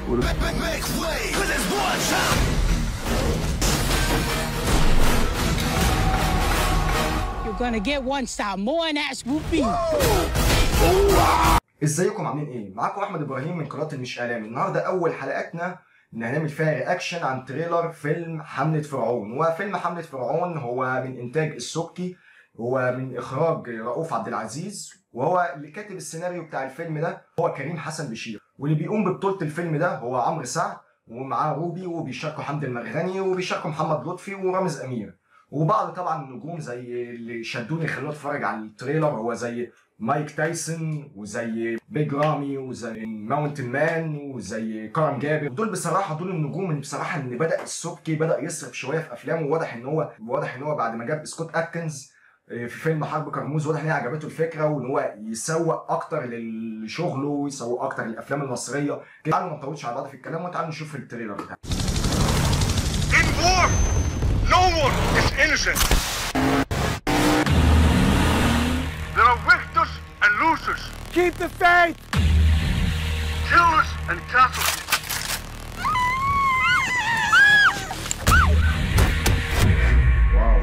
You're gonna get one style more than that whoopee. ازيكم عاملين ايه؟ معاكم احمد ابراهيم من قناه المش اعلامي، النهارده اول حلقاتنا ان هنعمل فيها رياكشن عن تريلر فيلم حملة فرعون، وفيلم حملة فرعون هو من انتاج السبكي هو من اخراج رؤوف عبد العزيز وهو اللي كاتب السيناريو بتاع الفيلم ده هو كريم حسن بشير واللي بيقوم ببطوله الفيلم ده هو عمرو سعد ومعاه روبي وبيشاركوا حمد المرغني وبيشاركوا محمد لطفي ورامز امير وبعض طبعا النجوم زي اللي شدوني خلوني اتفرج على التريلر هو زي مايك تايسون وزي بيج رامي وزي ماونتن مان وزي كرم جابر دول بصراحه دول النجوم اللي بصراحه ان بدا السبكي بدا يصرف شويه في افلامه وواضح ان هو واضح ان هو بعد ما جاب سكوت اتكنز في فيلم حرب كرموز واضح ان هي عجبته الفكره وان هو يسوق اكتر لشغله ويسوق اكتر للافلام المصريه تعالوا ما نطولش على بعض في الكلام وتعالوا نشوف التريلر بتاعه In war, no one is innocent. There are victors and losers, Keep the faith! killers and casualties. واو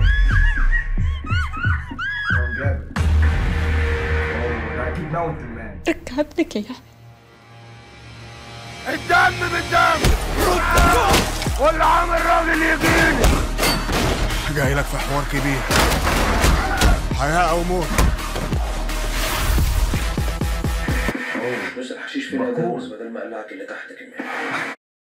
كرم جابر واو ده اكيد ماونتن مان ركبتك يا الدم بالدم واللي عامل راجل يجيني جاي لك في حوار كبير حياة أو موت بص الحشيش فين يا دروس بدل ما قلعت اللي تحت كمان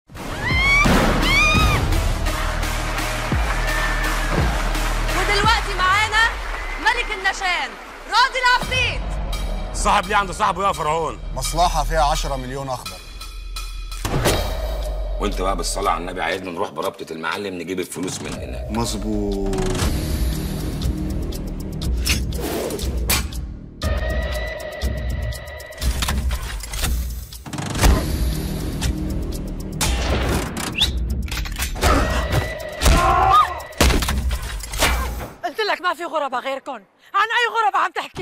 ودلوقتي معانا ملك النشان راضي العفريت صاحب ليه عند صاحبه يا فرعون مصلحة فيها 10 مليون أخضر وانت بقى بالصلاه على النبي عايزنا نروح بربطه المعلم نجيب الفلوس من هناك مظبوط قلت لك ما في غرباء غيركم عن اي غرباء عم تحكي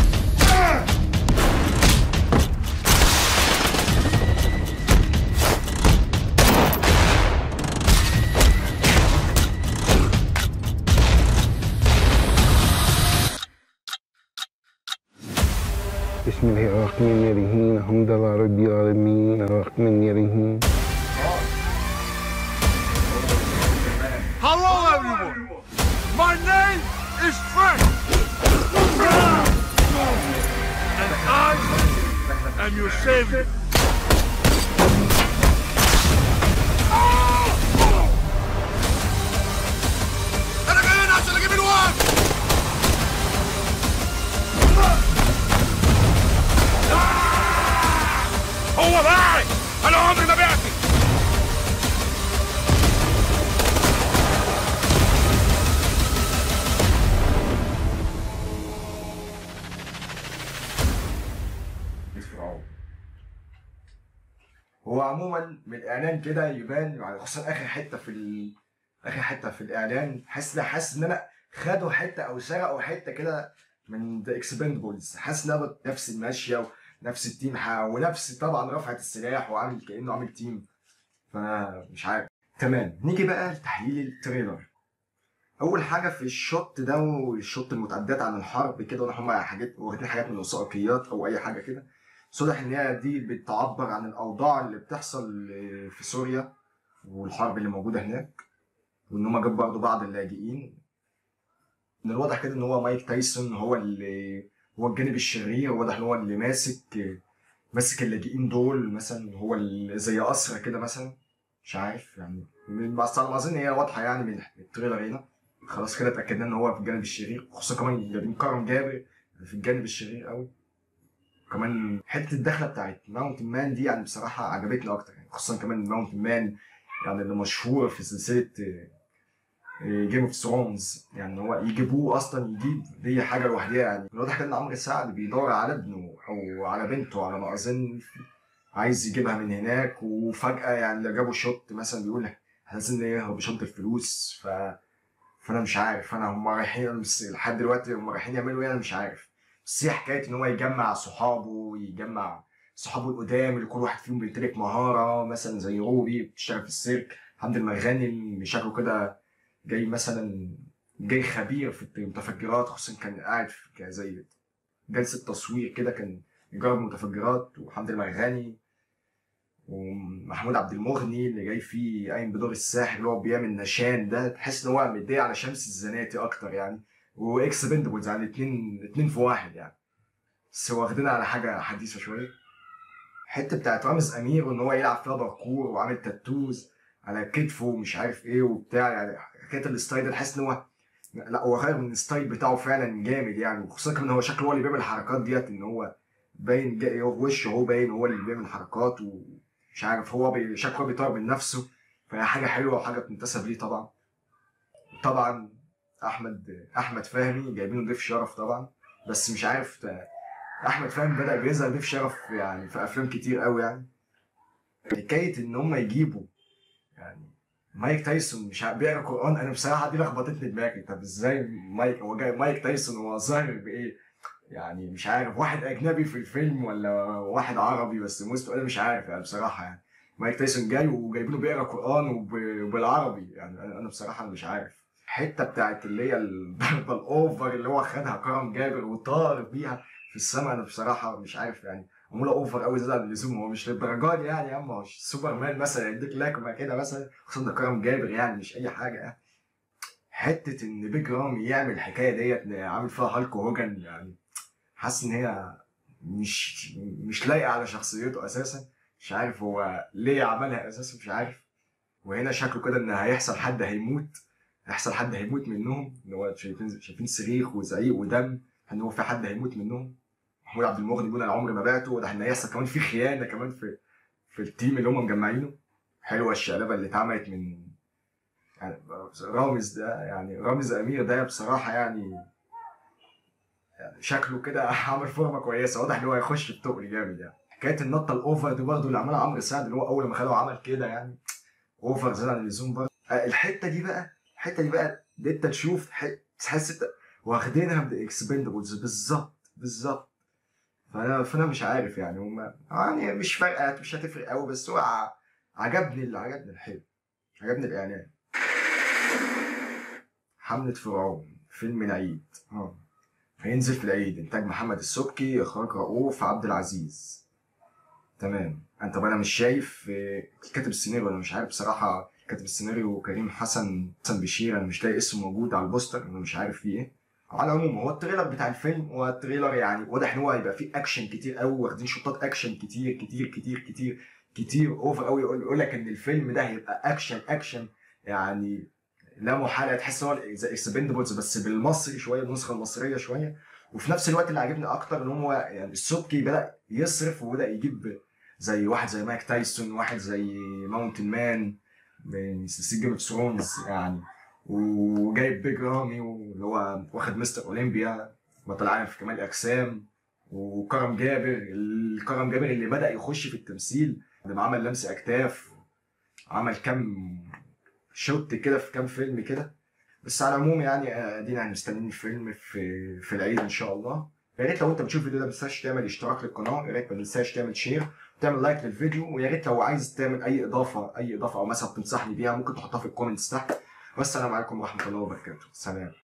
بسم الله الرحمن الرحيم الحمد لله رب العالمين الرحمن الرحيم Hello everyone My name is Frank And I am your savior أنا جاي هنا عشان أجيب الوقت هو باعي انا عمري ما بعتي فرعون هو عموما من الاعلان كده يبان يعني خصوصا اخر حته في ال... اخر حته في الاعلان حاسس حاسس ان انا خدوا حته او سرقوا حته كده من ذا اكسبندبلز حاسس ان أنا نفس الماشيه ونفس التيم ح- ونفس طبعا رفعه السلاح وعامل كانه عامل تيم فانا مش عارف تمام نيجي بقى لتحليل التريلر اول حاجه في الشوت ده والشوت المتعدات عن الحرب كده ولا هم حاجات واخدين حاجات من الوثائقيات او اي حاجه كده صلح ان هي دي بتعبر عن الاوضاع اللي بتحصل في سوريا والحرب اللي موجوده هناك وان هم جابوا برضه بعض اللاجئين من الواضح كده ان هو مايك تايسون هو اللي هو الجانب الشرير واضح ان هو اللي ماسك ماسك اللاجئين دول مثلا هو اللي زي اسرى كده مثلا مش عارف يعني من- بس على ما اظن هي واضحه يعني من التريلر هنا خلاص كده اتاكدنا ان هو في الجانب الشرير خصوصا كمان جايبين كرم جابر في الجانب الشرير قوي كمان حته الدخله بتاعت ماونتن مان دي يعني بصراحه عجبتني اكتر يعني خصوصا كمان ماونتن مان يعني اللي مشهور في سلسله جيم اوف ثرونز يعني هو يجيبوه اصلا يجيب دي حاجه لوحدها يعني الواضح كده ان عمرو سعد بيدور على ابنه او على بنته على ما اظن عايز يجيبها من هناك وفجاه يعني لو جابوا شوت مثلا بيقول احنا لازم نهرب بشنطه الفلوس ف فانا مش عارف انا هم رايحين بس لحد دلوقتي هم رايحين يعملوا ايه انا مش عارف بس هي حكايه ان هو يجمع صحابه ويجمع صحابه القدام اللي كل واحد فيهم بيمتلك مهاره مثلا زي روبي بتشتغل في السيرك حمد المرغني اللي شكله كده جاي مثلا جاي خبير في المتفجرات خصوصا كان قاعد في ك- زي جلسه تصوير كده كان يجرب متفجرات وحمد المرغني ومحمود عبد المغني اللي جاي فيه قايم بدور الساحر اللي هو بيعمل نشان ده تحس ان هو متضايق على شمس الزناتي اكتر يعني واكس بندبلز يعني اتنين اتنين في واحد يعني بس واخدينها على حاجه حديثه شويه الحته بتاعت رامز امير وان هو يلعب فيها باركور وعامل تاتوز على كتفه ومش عارف ايه وبتاع يعني حكايه الستايل ده تحس ان هو لا هو غير من الستايل بتاعه فعلا جامد يعني وخصوصا كمان هو شكله هو اللي بيعمل الحركات ديت ان هو باين جاي هو وشه هو باين هو اللي بيعمل الحركات ومش عارف هو بي- شكله هو بيطور من نفسه فهي حاجه حلوه وحاجه بتنتسب ليه طبعا طبعا احمد احمد فهمي جايبينه ضيف شرف طبعا بس مش عارف تا- احمد فهمي بدا بيظهر ضيف شرف يعني في افلام كتير قوي يعني حكايه ان هم يجيبوا يعني مايك تايسون مش عارف بيقرا قران انا بصراحه دي لخبطتني دماغي طب ازاي مايك هو جاي مايك تايسون هو ظاهر بايه يعني مش عارف واحد اجنبي في الفيلم ولا واحد عربي بس مسلم انا مش عارف يعني بصراحه يعني مايك تايسون جاي وجايبينه بيقرا قران وب- وبالعربي يعني انا أنا بصراحه مش عارف الحته بتاعت اللي هي الضربه الاوفر اللي هو خدها كرم جابر وطار بيها في السماء انا بصراحه مش عارف يعني معموله اوفر قوي زياده عن اللزوم هو مش للدرجه دي يعني يا عم هو مش سوبرمان مثلا يديك لكمه كده مثلا خصوصا ده كرم جابر يعني مش اي حاجه يعني حته ان بيج رامي يعمل الحكايه ديت عامل فيها هالك هوجن يعني حاسس ان هي مش مش لايقه على شخصيته اساسا مش عارف هو ليه عملها اساسا مش عارف وهنا شكله كده ان هيحصل حد هيموت هيحصل حد هيموت منهم ان هو شايفين شايفين صريخ وزعيق ودم ان هو في حد هيموت منهم محمود عبد المغني بيقول انا عمري ما بعته وده ان هيحصل كمان في خيانه كمان في في التيم اللي هم مجمعينه حلوه الشقلبه اللي اتعملت من يعني رامز ده يعني رامز امير ده بصراحه يعني يعني شكله كده عامل فورمه كويسه واضح ان هو هيخش بتقل جامد يعني حكايه النطه الاوفر دي برضه اللي عملها عمرو سعد اللي هو اول ما خده عمل كده يعني اوفر زياده عن اللزوم برضه آه، الحته دي بقى الحته دي بقى دي انت تشوف تح- تحس انت واخدينها من اكسبندبلز بالظبط بالظبط فانا فانا مش عارف يعني هم يعني مش فارقه مش هتفرق قوي بس هو ع- عجبني اللي عجبني الحلو عجبني الاعلان حملة فرعون فيلم العيد اه هينزل في العيد انتاج محمد السبكي اخراج رؤوف عبد العزيز تمام انت طب انا مش شايف آه، كاتب السيناريو انا مش عارف بصراحه كاتب السيناريو كريم حسن حسن بشير انا مش لاقي اسمه موجود على البوستر انا مش عارف فيه ايه على العموم هو التريلر بتاع الفيلم هو التريلر يعني واضح ان هو هيبقى فيه اكشن كتير قوي واخدين شوطات اكشن كتير كتير كتير كتير كتير اوفر قوي يقول يقول لك ان الفيلم ده هيبقى اكشن اكشن يعني لا محاله تحس ان هو زي اكسبندبلز بس بالمصري شويه النسخه المصريه شويه وفي نفس الوقت اللي عاجبني اكتر ان هو يعني السبكي بدا يصرف وبدا يجيب زي واحد زي مايك تايسون واحد زي ماونتن مان من سلسله جيم اوف ثرونز يعني وجايب بيج رامي واللي هو واخد مستر اولمبيا بطل عالم في كمال الاجسام وكرم جابر الكرم جابر اللي بدا يخش في التمثيل لما عمل لمس اكتاف عمل كام شوت كده في كام فيلم كده بس على العموم يعني آه، ادينا مستنيين الفيلم في في العيد ان شاء الله يا ريت لو انت بتشوف الفيديو ده ما تنساش تعمل اشتراك للقناه يا ريت ما تنساش تعمل شير وتعمل لايك للفيديو ويا ريت لو عايز تعمل اي اضافه اي اضافه او مثلا تنصحني بيها ممكن تحطها في الكومنتس تحت والسلام عليكم ورحمه الله وبركاته سلام